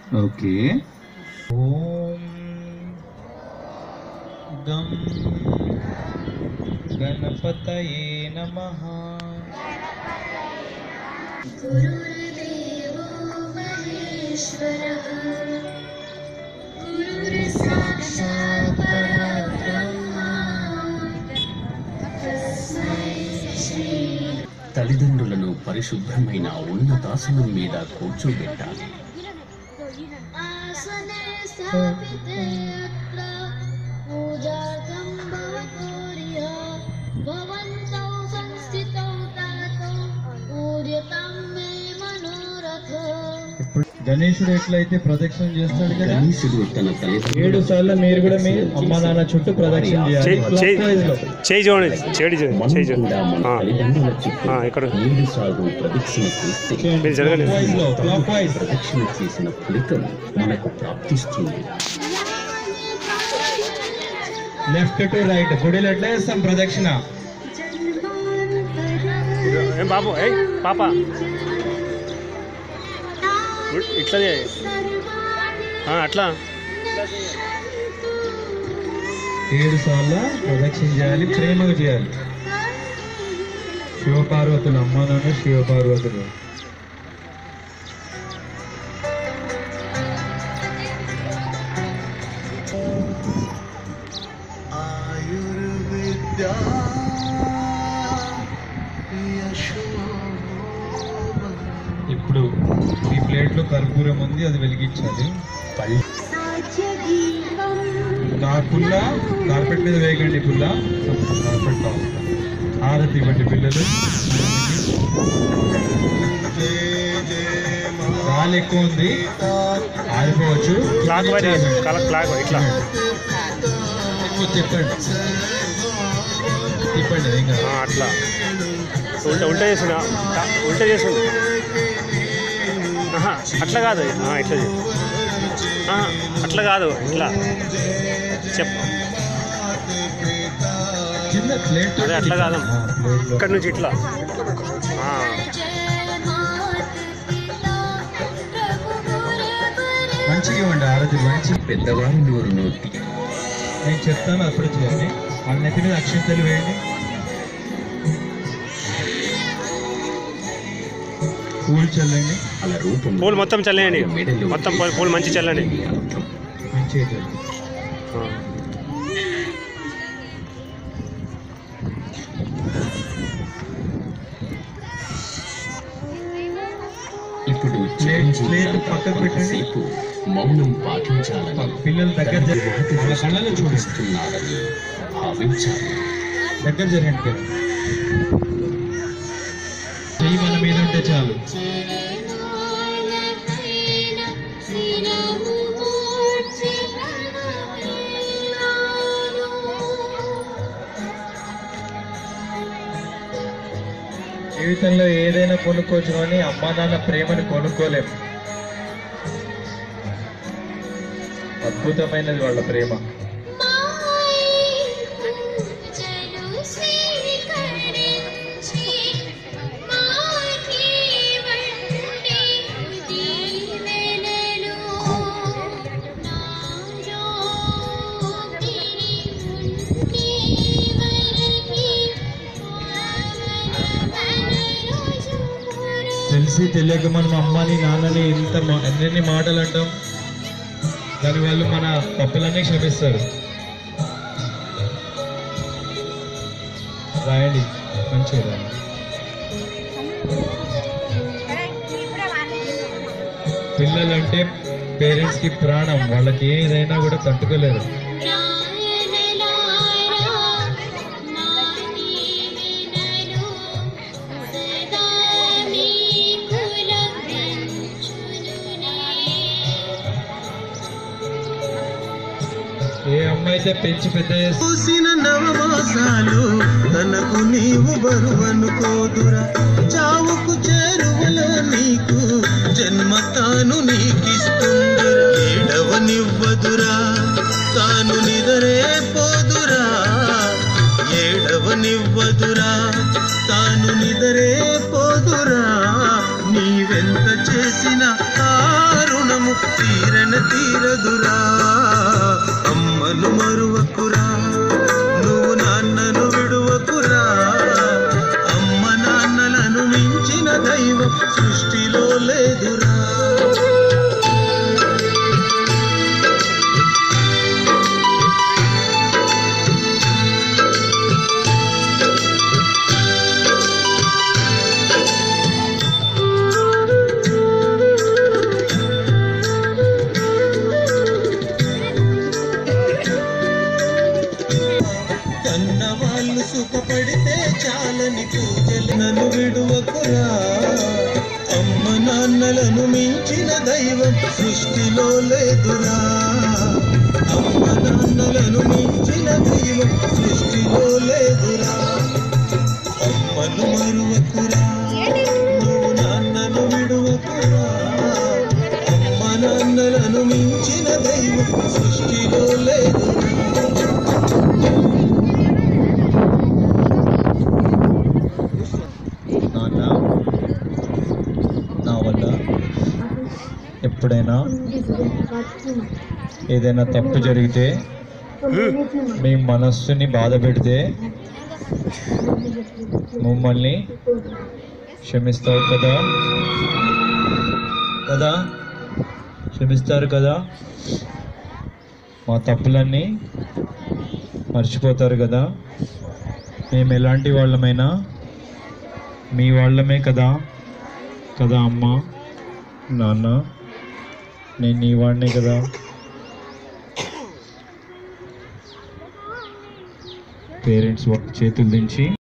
Okay ఓం గం గణపతయే నమః गुरुर्देवो महेश्वरः गुरुर्साक्षात् परब्रह्मा तस्मै श्री తల్లిదండ్రులను పరిశుభ్రమైన ఉన్నతాసనం మీద కూర్చోబెట్టాలి आसने स्थापिते अत्र पूजार्थं भवतोर्य भवन्तौ संस्थितौ तातौ पूर्यतां मे मनोरथ గణేశుడు ఎట్లయితే ప్రదక్షిణ చేస్తాడు కదా గణేశుడు తన ఏడు సార్లు మీరు కూడా మీ అమ్మ నాన్న చుట్టూ ప్రదక్షిణ చేయాలి చేయి చేయి Clockwise లో. చేయి చూడండి చేడి చేయి మనం చేయి కూడా మన చూడండి ఆ, తల్లిదండ్రుల చుట్టూ ఆ, ఇక్కడ ఏడు సార్లు ప్రదక్షిణ చేస్తే చేయండి. మీరు జరగండి. Clockwise లో, clockwise. ప్రదక్షిణ చేసిన ఫలితం మనకు ప్రాప్తిస్తుంది లెఫ్ట్ టు రైట్ గుడిలో ఎట్లా చేస్తాం ప్రదక్షిణ ఏం బాబు ఏ పాప ఇట్లా చేయి ఆ, అట్లా ఏడు సార్లు ప్రదక్షిణ చేయాలి ప్రేమగా చేయాలి శివపార్వతులు అమ్మ నాన్న శివపార్వతులు ఇప్పుడు ఈ ప్లేట్లో కర్పూరం ఉంది అది వెలిగించాలి నా పుల్ల కార్పెట్ మీద వేయకండి పుల్ల కార్పెట్ కావాలి ఆరతి ఇవ్వండి పిల్లలు గాలి ఎక్కువ ఉంది ఆరిపోవచ్చు క్లాక్ వైట్ కల క్లాక్ ఇట్లా ఎక్కువ తిప్పండి తిప్పండి ఏం కాదు. ఆ, అట్లా ఉల్టా ఉల్టా చేసిండు ఆ, ఉల్టా చేసిండు ఆహా, అట్లా కాదు ఆ, ఇట్లా చేయి ఆహా, అట్లా కాదు ఇట్లా చెప్పు కింద ప్లేట్ అదే అట్లా కాదు. ఆ, ప్లేట్లో. ఇక్కడ నుంచి ఇట్లా ఆ, మంచిగా ఇవ్వండి ఆరతి మంచి పెద్దవారి నోరు నోటి నేను చెప్తాను అప్పుడు చేయండి వాళ్ళ నెత్తి మీద అక్షంతలు వేయండి పూలు చల్లండి అలా రూపం పూలు మొత్తం చల్లేయండి మెడలో మొత్తం పూలు- పూలు మంచి చల్లండి అర్థం మంచిగా చల్లండి ఆ. ఇప్పుడు ప్లేట్- ప్లేట్ పక్కకు పెట్టండి. సేపు మౌనం పాటించాలని పిల్లలు దగ్గర జరి- వాళ్ళ కళ్ళలో చూడండి ఇస్తున్నారని భావించాలి దగ్గర జరగండి పిల్లలు. చెయ్యి మన మీద ఉంటే చాలు జీవితంలో ఏదైనా కొనుక్కోవచ్చు కానీ అమ్మా నాన్న ప్రేమని కొనుక్కోలేము అద్భుతమైనది వాళ్ళ ప్రేమ తెలిసి తెలియక మనం అమ్మని నాన్నని ఇంత మా- ఎన్నెన్ని మాటలు అంటాం దాని వాళ్ళు మన తప్పులన్నీ క్షమిస్తారు రాయండి మంచిగా రాయండి పిల్లలంటే పేరెంట్స్ కి ప్రాణం వాళ్ళకి ఏదైనా కూడా తట్టుకోలేరు ఏ అమ్మాయి అయితే పెంచి పెద్ద చేస్తే చూసిన నవమాసాలు తనకు నీవు బరువనుకోదురా చావుకు చేరువలో నీకు జన్మ తాను నీకిస్తుందిరా ఏడవనివ్వదురా తాను నిదరే పోదురా ఏడవనివ్వదురా తాను నిదరే పోదురా నీవెంత చేసిన ఆ రుణము తీర్చ దైవం సృష్టిలో లేదురా కన్న వాళ్ళు సుఖపడితే చాలని పూజలు నన్ను విడువకురా అమ్మ నాన్నలను మించిన దైవం సృష్టిలో లేదురా అమ్మ నాన్నలను మించిన దైవం సృష్టిలో లేదురా అమ్మను మరువకురా నువ్వు నాన్నను విడువకురా అమ్మ నాన్నలను మించిన దైవం సృష్టిలో లేదురా నాన్న నా వల్ల ఎప్పుడైనా ఏదైనా తప్పు జరిగితే మీ మనస్సుని బాధ పెడితే మమ్మల్ని క్షమిస్తావు కదా కదా క్షమిస్తారు కదా మా తప్పులన్నీ మర్చిపోతారు కదా మేము ఎలాంటి వాళ్ళమైనా మీ వాళ్ళమే కదా కదా అమ్మ నాన్న నేను నీ వాడినే కదా పేరెంట్స్ చేతులు దించి